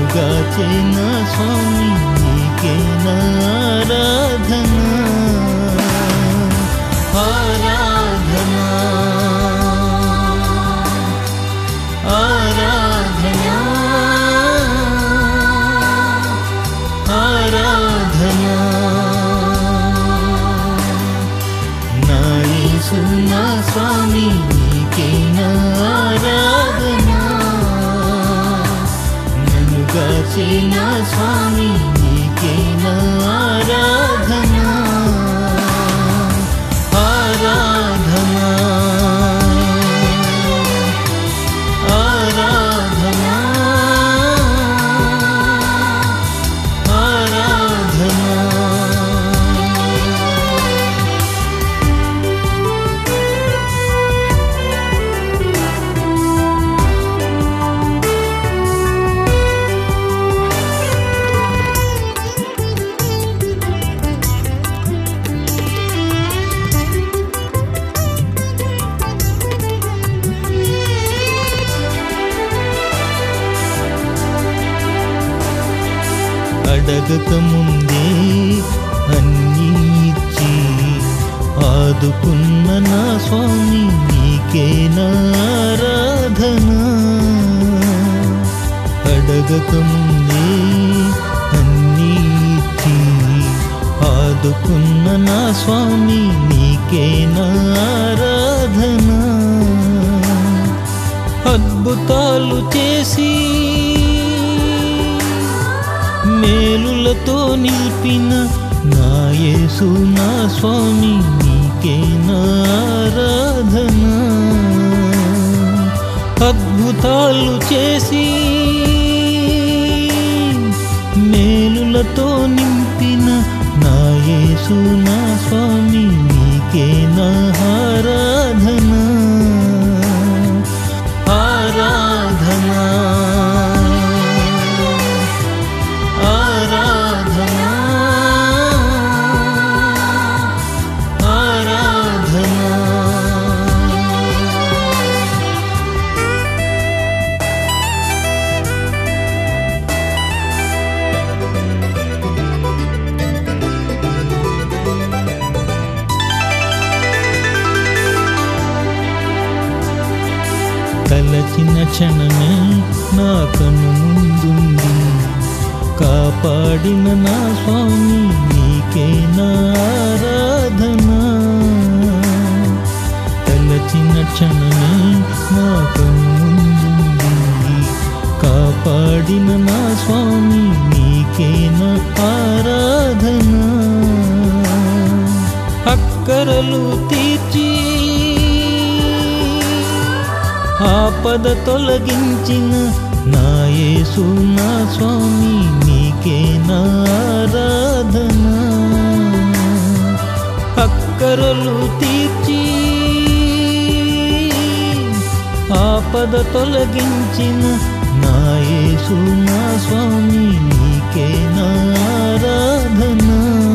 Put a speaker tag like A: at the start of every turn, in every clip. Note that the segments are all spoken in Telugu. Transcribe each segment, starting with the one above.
A: గాచిన స్వామి నీకే నారాధన ఆరాధన ఆరాధన ఆరాధన నా యేసు నా స్వామి నీకే నారాధన నన్ను గాచిన స్వామి నీకే నారాధన ఆరాధన ఆరాధన ఆరాధన అడగక ముందే అన్నీ ఇచ్చి ఆదుకున్న నా స్వామి నీకే నారాధన అడగక ముందే అన్నీ ఇచ్చి ఆదుకున్న నా స్వామి నీకే నారాధన అద్భుతాలు చేసి మేలులతో నిలిపిన నా యేసు నా స్వామి నీకే నారాధన అద్భుతాలు చేసి మేలులతో నింపిన నా యేసు నా స్వామి నీకే నారాధన ఆరాధన ఆరాధన ఆరాధన తలచిన క్షణమే నా కను ముందుంది కాపాడిన నా స్వామి నీకే నారాధన తలచిన క్షణమే నా కను ముందుంది కాపాడిన నా స్వామి నీకే నా ఆరాధన అక్కరలు తీర్చి ఆపద తొలగించిన నా యేసు నా స్వామి నీకే నారాధన అక్కరలు తీర్చి ఆపద తొలగించిన నా యేసు నా స్వామి నీకే నారాధన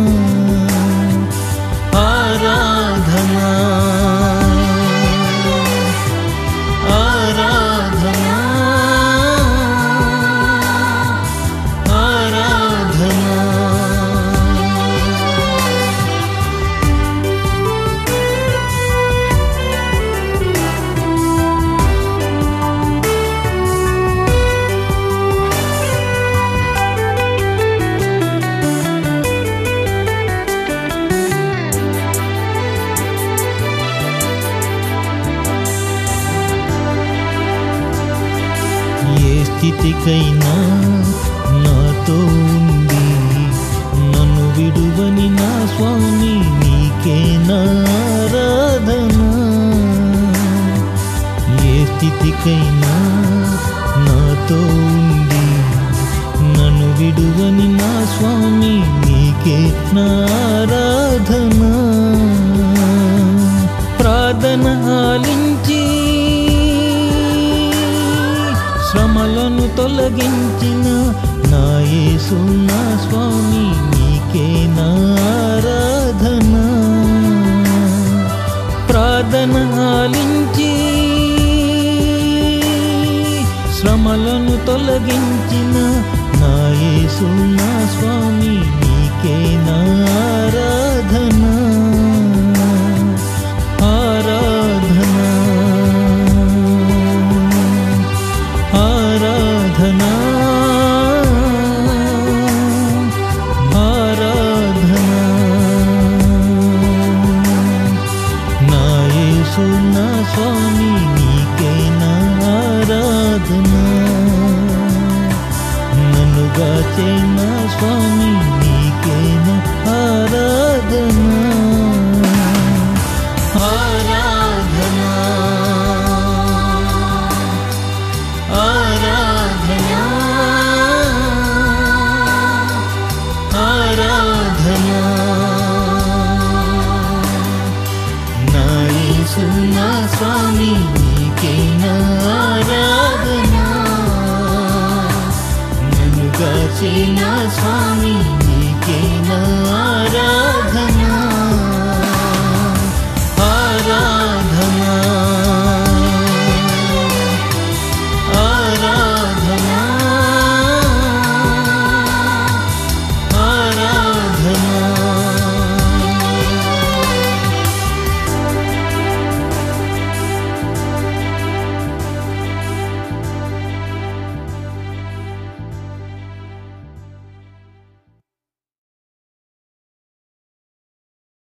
A: ఆరాధన ఆరాధన ఆరాధన ఏ స్థితికైనా నాతో ఉండి నన్ను విడువని నా స్వామి నీకే నారాధన ఏ స్థితికైనా నాతో ఉండి నన్ను విడువని నా స్వామి నీకే నారాధన ప్రార్థన ఆలించి శ్రమలను తొలగించిన నా యేసు నా స్వామి నీకే నారాధన ప్రార్థన ఆలించి శ్రమలను తొలగించిన యేసు నా స్వామి నీకే నా ఆరాధన ఆరాధన ఆరాధన ఆరాధన నా యేసు నా స్వామి నీకే నా ఆరాధన నన్ను గాచే నా స్వామి నీకే నా ఆరాధన ఆరాధన ఆరాధన నా యేసు నా స్వామి నీకే నా ఆరాధన నన్ను గాచే నా స్వామి నీకే నా ఆరాధన